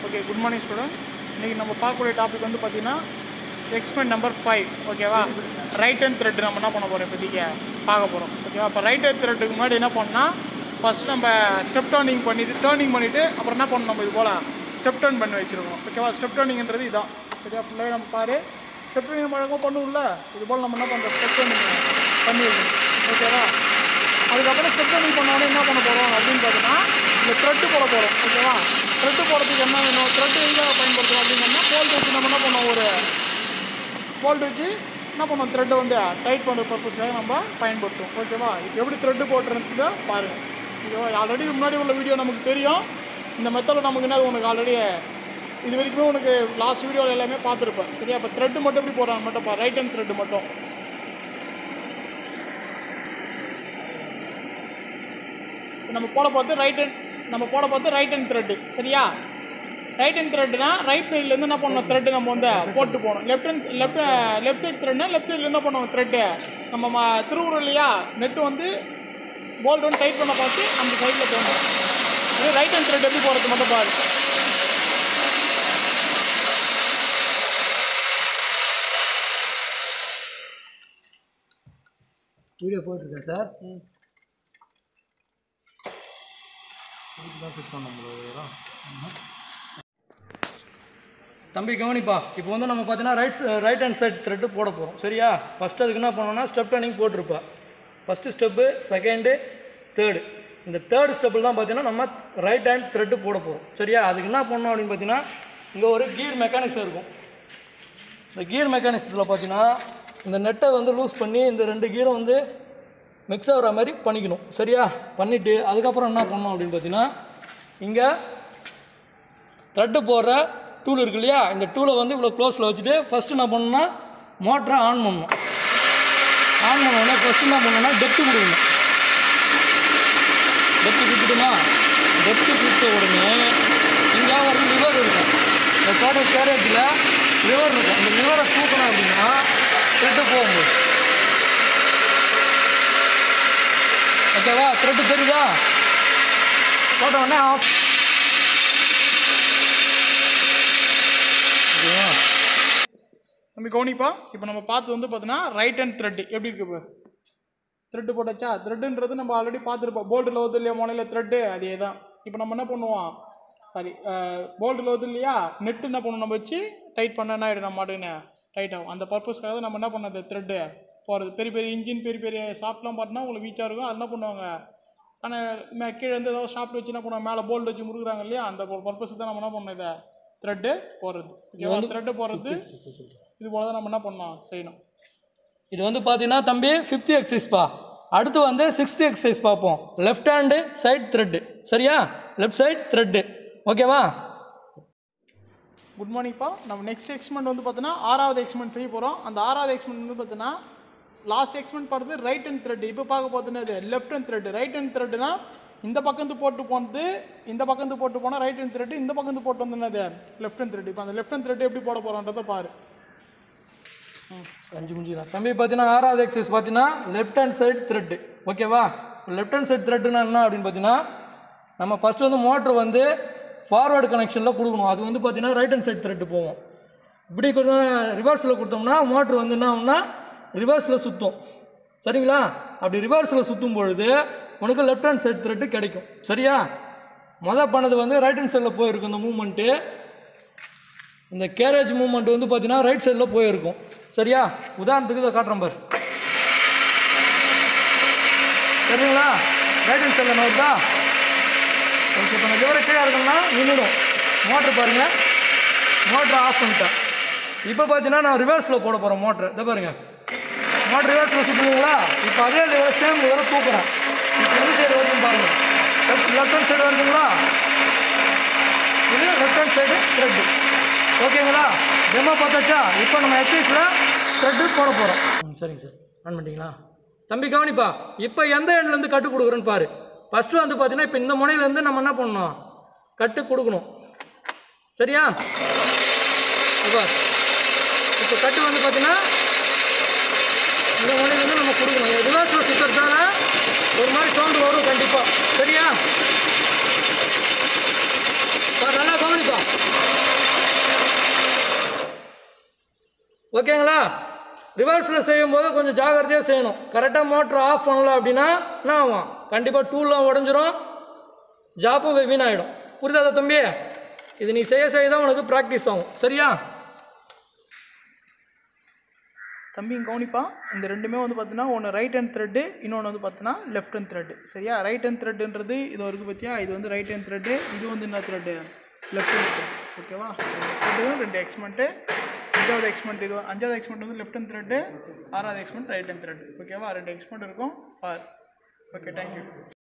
okay good morning student இன்றைக்கி நம்ம பார்க்கக்கூடிய டாபிக் வந்து பார்த்தீங்கன்னா எக்ஸ்பெரிமெண்ட் நம்பர் ஃபைவ் ஓகேவா ரைட் ஹேண்ட் த்ரெட் நம்ம என்ன பண்ண போகிறோம் இப்போதைக்கு பார்க்க போகிறோம் ஓகேவா இப்போ ரைட் ஹேண்ட் த்ரெட்டுக்கு முன்னாடி என்ன பண்ணால் ஃபஸ்ட் நம்ம ஸ்டெப் டர்னிங் பண்ணிவிட்டு டர்னிங் பண்ணிவிட்டு அப்புறம் என்ன பண்ணணும் நம்ம இது போல் ஸ்டெப் டர்ன் பண்ணி வச்சுருக்கோம் ஓகேவா ஸ்டெப் டர்னிங்ன்றது இதான் ஓகேவா ஃபுல்லாக நம்ம பாரு ஸ்டெப் டர்னிங் நம்ம வழக்கம் பண்ணுவோம்ல இது போல் நம்ம என்ன பண்ணுறோம் ஸ்டெப் டர்னிங் பண்ணி வைக்கணும் ஓகேவா அதுக்கப்புறம் ஸ்டெப் டர்னிங் பண்ண உடனே என்ன பண்ண போகிறோம் அப்படின்னு பார்த்தீங்கன்னா இந்த த்ரெட்டு போட போகிறோம் ஓகேவா த்ரெட்டு போடுறதுக்கு என்ன வேணும் த்ரெட்டு எங்கே பயன்படுத்துகிறோம் அப்படின்னா போல்ட் வச்சு நம்ம என்ன பண்ணோம் ஒரு போல்ட் வச்சு என்ன பண்ணுவோம் த்ரெட்டை வந்து டைட் பண்ணுற பர்பஸ்க்காக நம்ம பயன்படுத்துவோம் ஓகேவா இது எப்படி த்ரெட்டு போட்டுறதுக்கு பாருங்கள் ஓகேவா ஆல்ரெடி முன்னாடி உள்ள வீடியோ நமக்கு தெரியும் இந்த மெத்தடில் நமக்கு என்ன உனக்கு ஆல்ரெடி இது வரைக்குமே உனக்கு லாஸ்ட் வீடியோவில் எல்லாமே பார்த்துருப்பேன் சரியா இப்போ த்ரெட்டு மட்டும் எப்படி போடுறாங்க மட்டும் பா ரைட் ஹேண்ட் த்ரெட்டு மட்டும் இப்ப நம்ம போட பார்த்து ரைட் ஹேண்ட் நம்ம போட பார்த்து ரைட் ஹேண்ட் த்ரெட்டு சரியா ரைட் ஹேண்ட் த்ரெட்னா ரைட் சைட்லேருந்து என்ன பண்ணணும் த்ரெட்டு நம்ம வந்து போட்டு போகணும் left hand left left side த்ரெட்னா லெஃப்ட் சைடில் என்ன பண்ணுவோம் த்ரெட்டு நம்ம ம திருவுறோம் இல்லையா நெட்டு வந்து போல்ட் வந்து டைட் பண்ண பார்த்து அந்த சைடில் போகணும் இது ரைட் ஹேண்ட் த்ரெட் எப்படி போகிறது மட்டும் பாரு வீடியோ போயிட்டுருக்கேன் சார் இதுக்கு ஃபிட் பண்ண முடியாது தம்பி கவனிப்பா இப்போ வந்து நம்ம பார்த்தீங்கன்னா right right hand side thread போட போகிறோம் சரியா ஃபஸ்ட்டு அதுக்கு என்ன பண்ணோம்னா ஸ்டெப் டர்னிங் போட்டிருப்பா ஃபஸ்ட்டு ஸ்டெப்பு செகண்டு தேர்டு இந்த தேர்ட் ஸ்டெப்பில் தான் பார்த்தீங்கன்னா நம்ம ரைட் ஹேண்ட் த்ரெட்டு போட போகிறோம் சரியா அதுக்கு என்ன பண்ணோம் அப்படின்னு பார்த்தீங்கன்னா இங்கே ஒரு கீர் மெக்கானிசம் இருக்கும் இந்த கியர் மெக்கானிசத்தில் பார்த்தீங்கன்னா இந்த நெட்டை வந்து லூஸ் பண்ணி இந்த ரெண்டு கீரும் வந்து மிக்ஸ் ஆகிற மாதிரி பண்ணிக்கணும் சரியா பண்ணிவிட்டு அதுக்கப்புறம் என்ன பண்ணணும் அப்படின்னு பார்த்தீங்கன்னா இங்கே த்ரெட்டு போடுற டூல் இருக்கு இல்லையா இந்த டூலை வந்து இவ்வளோ க்ளோஸில் வச்சுட்டு ஃபஸ்ட்டு என்ன பண்ணணும்னா மோட்டரை ஆன் பண்ணணும் ஆன் பண்ண உடனே ஃபஸ்ட்டு என்ன பண்ணணும்னா டெப்த்து கொடுக்கணும் டெப்த்து கொடுத்துட்டுமா டெப்த்து கொடுத்த உடனே இங்கே ஒரு லிவர் இருக்கும் இந்த டோட்டல் கேரேஜில் லிவர் இருக்கும் இந்த லிவரை தூக்கணும் அப்படின்னா த்ரெட்டு போகும்போது ஓகேவா த்ரெட்டு தெரியுதா போட்ட உடனே ஆஃப் ஓகேவா நம்ம கவனிப்பா இப்போ நம்ம பார்த்து வந்து பார்த்தீங்கன்னா ரைட் ஹேண்ட் த்ரெட் எப்படி இருக்கு இப்போ த்ரெட்டு போட்டாச்சா த்ரெட்டுன்றது நம்ம ஆல்ரெடி பார்த்துருப்போம் போல்ட்டில் வருது இல்லையா முனையில் த்ரெட்டு அதே தான் இப்போ நம்ம என்ன பண்ணுவோம் சாரி போல்ட்டில் வருது இல்லையா நெட்டு என்ன பண்ணுவோம் நம்ம வச்சு டைட் பண்ண என்ன ஆகிடும் நம்ம மாட்டுன்னு டைட் ஆகும் அந்த பர்பஸ்க்காக தான் நம்ம என்ன பண்ணது த்ரெட்டு போகிறது பெரிய பெரிய இன்ஜின் பெரிய பெரிய ஷாப்ட்லாம் பார்த்தோன்னா உங்களுக்கு வீச்சாக இருக்கும் அது என்ன பண்ணுவாங்க ஆனால் கீழே இருந்து ஏதாவது ஷாப்ட் வச்சு என்ன பண்ணுவாங்க மேலே போல்ட் வச்சு முறுக்குறாங்க இல்லையா அந்த பர்பஸ் தான் நம்ம என்ன பண்ணோம் இதை த்ரெட்டு போடுறது ஓகேவா த்ரெட்டு போடுறது இது போல தான் நம்ம என்ன பண்ணோம் செய்யணும் இது வந்து பார்த்தீங்கன்னா தம்பி ஃபிஃப்த் எக்ஸசைஸ்ப்பா அடுத்து வந்து சிக்ஸ்த் எக்ஸசைஸ் பார்ப்போம் லெஃப்ட் ஹேண்டு சைட் த்ரெட்டு சரியா லெஃப்ட் சைட் த்ரெட்டு ஓகேவா குட் மார்னிங்ப்பா நம்ம நெக்ஸ்ட் எக்ஸ்மெண்ட் வந்து பார்த்தீங்கன்னா ஆறாவது எக்ஸ்மெண்ட் செய்ய போகிறோம் அந்த ஆறாவது எக்ஸ்மெண்ட் வந்து பார்த்தீங்கன்னா லாஸ்ட் எக்ஸ்மெண்ட் பார்த்தது ரைட் ஹேண்ட் த்ரெட் இப்போ பார்க்க பார்த்தீங்கன்னா இது left hand thread right hand த்ரெட்னா இந்த பக்கத்து போட்டு போனது இந்த பக்கத்து போட்டு போனால் ரைட் ஹேண்ட் த்ரெட் இந்த பக்கத்து போட்டு வந்தது லெஃப்ட் ஹேண்ட் த்ரெட் இப்போ அந்த லெஃப்ட் ஹேண்ட் த்ரெட் எப்படி போட போகிறோன்றதை பாரு அஞ்சு முடிஞ்சுக்கலாம் தம்பி பார்த்தீங்கன்னா ஆறாவது எக்ஸசைஸ் பார்த்தீங்கன்னா லெஃப்ட் ஹேண்ட் சைடு த்ரெட்டு ஓகேவா லெஃப்ட் ஹேண்ட் சைடு த்ரெட்டுனா என்ன அப்படின்னு பார்த்தீங்கன்னா நம்ம ஃபஸ்ட்டு வந்து மோட்ரு வந்து ஃபார்வர்டு கனெக்ஷனில் கொடுக்கணும் அது வந்து பார்த்தீங்கன்னா ரைட் ஹேண்ட் சைடு த்ரெட்டு போவோம் இப்படி கொடுத்தா ரிவர்ஸில் கொடுத்தோம்னா மோட்ரு வந்து என்ன ஆகும்னா ரிவர்ஸில் சுற்றும் சரிங்களா அப்படி ரிவர்ஸில் சுற்றும் பொழுது உனக்கு லெஃப்ட் ஹேண்ட் சைடு த்ரெட்டு கிடைக்கும் சரியா மொதல் பண்ணது வந்து ரைட் ஹேண்ட் சைடில் போயிருக்கும் இந்த மூமெண்ட்டு இந்த கேரேஜ் மூமெண்ட் வந்து பார்த்தீங்கன்னா ரைட் சைடில் போயிருக்கும் சரியா உதாரணத்துக்கு இதை காட்டுறேன் பாரு சரிங்களா ரைட் ஹேண்ட் சைடில் நோட்டா ஓகே இப்போ நான் லிவரை கீழே இருக்கணும்னா நின்றுடும் மோட்ரு பாருங்கள் மோட்ரு ஆஃப் பண்ணிட்டேன் இப்போ பார்த்தீங்கன்னா நான் ரிவர்ஸில் போட போகிறேன் மோட்ரு இதை பாருங்க மோட்ரு ரிவர்ஸில் சுற்றுவீங்களா இப்போ அதே லிவரை சேம் லிவரை தூக்குறேன் இப்போ எந்த சைடு வருதுன்னு பாருங்கள் லெஃப்ட் லெஃப்ட் ஹேண்ட் சைடு வருதுங்களா இது லெஃப்ட் ஹேண்ட் சைடு த்ரெட்டு ஓகேங்களா டெமோ பார்த்தாச்சா இப்போ நம்ம எக்ஸைஸில் த்ரெட்டு போட போகிறோம் ம் சரிங்க சார் ஆன் பண்ணிட்டீங்களா தம்பி கவனிப்பா இப்போ எந்த எண்ட்லேருந்து கட்டு கொடுக்குறேன்னு பாரு ஃபஸ்ட்டு வந்து பார்த்தீங்கன்னா இப்போ இந்த முனையிலேருந்து நம்ம என்ன பண்ணணும் கட்டு கொடுக்கணும் சரியா இப்போ இப்போ கட்டு வந்து பார்த்தீங்கன்னா இந்த முனையிலேருந்து நம்ம கொடுக்கணும் ரிவர்ஸில் சுற்றுறதால ஒரு மாதிரி சவுண்டு வரும் கண்டிப்பாக சரியா பாரு, நல்லா கவனிப்பா ஓகேங்களா ரிவர்ஸில் செய்யும்போது கொஞ்சம் ஜாகிரதையாக செய்யணும் கரெக்டாக மோட்டர் ஆஃப் பண்ணல அப்படின்னா என்ன ஆகும் கண்டிப்பாக டூல்லாம் உடஞ்சிரும் ஜாப்பும் வீணாயிடும் புரியுதா தம்பி இது நீ செய்ய செய்ய தான் உனக்கு ப்ராக்டிஸ் ஆகும் சரியா தம்பியும் கவனிப்பா இந்த ரெண்டுமே வந்து பார்த்தீங்கன்னா ஒன்று ரைட் ஹேண்ட் த்ரெட்டு இன்னொன்று வந்து பார்த்தீங்கன்னா லெஃப்ட் ஹேண்ட் த்ரெட்டு சரியா ரைட் ஹேண்ட் த்ரெட்டுன்றது இது வரைக்கும் பார்த்தியா இது வந்து ரைட் ஹேண்ட் த்ரெட்டு இது வந்து என்ன த்ரெட்டு லெஃப்ட் ஹேண்ட் த்ரெட் ஓகேவா த்ரெட்டும் ரெண்டு எக்ஸ்மெண்ட்டு அஞ்சாவது எக்ஸ்மெண்ட் இது அஞ்சாவது எக்ஸ்மெண்ட் வந்து லெஃப்ட் ஹேண்ட் த்ரெட்டு ஆறாவது எக்ஸ்மெண்ட் ரைட் ஹேண்ட் த்ரெட் ஓகேவா ரெண்டு எக்ஸ்மெண்ட் இருக்கும் பார் ஓகே தேங்க்யூ